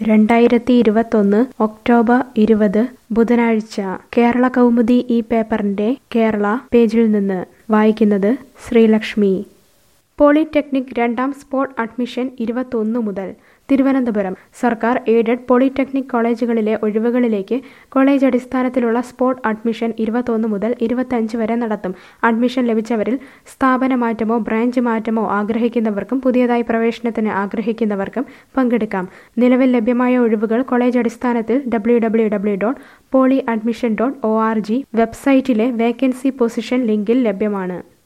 രണ്ടായിരത്തി ഇരുപത്തൊന്ന് ഒക്ടോബർ ഇരുപത് ബുധനാഴ്ച കേരള കൗമുദി ഈ പേപ്പറിന്റെ കേരള പേജിൽ നിന്ന് വായിക്കുന്നത് ശ്രീലക്ഷ്മി പോളിടെക്നിക് രണ്ടാം സ്പോട്ട് അഡ്മിഷൻ ഇരുപത്തൊന്ന് മുതൽ തിരുവനന്തപുരം സർക്കാർ എയ്ഡഡ് പോളിടെക്നിക് കോളേജുകളിലെ ഒഴിവുകളിലേക്ക് കോളേജ് അടിസ്ഥാനത്തിലുള്ള സ്പോട്ട് അഡ്മിഷൻ ഇരുപത്തൊന്ന് മുതൽ ഇരുപത്തഞ്ച് വരെ നടത്തും അഡ്മിഷൻ ലഭിച്ചവരിൽ സ്ഥാപന മാറ്റമോ ബ്രാഞ്ച് മാറ്റമോ ആഗ്രഹിക്കുന്നവർക്കും പുതിയതായി പ്രവേശനത്തിന് ആഗ്രഹിക്കുന്നവർക്കും പങ്കെടുക്കാം നിലവിൽ ലഭ്യമായ ഒഴിവുകൾ കോളേജ് അടിസ്ഥാനത്തിൽ W W W dot poly admission dot O R G വെബ്സൈറ്റിലെ വേക്കൻസി പൊസിഷൻ ലിങ്കിൽ ലഭ്യമാണ്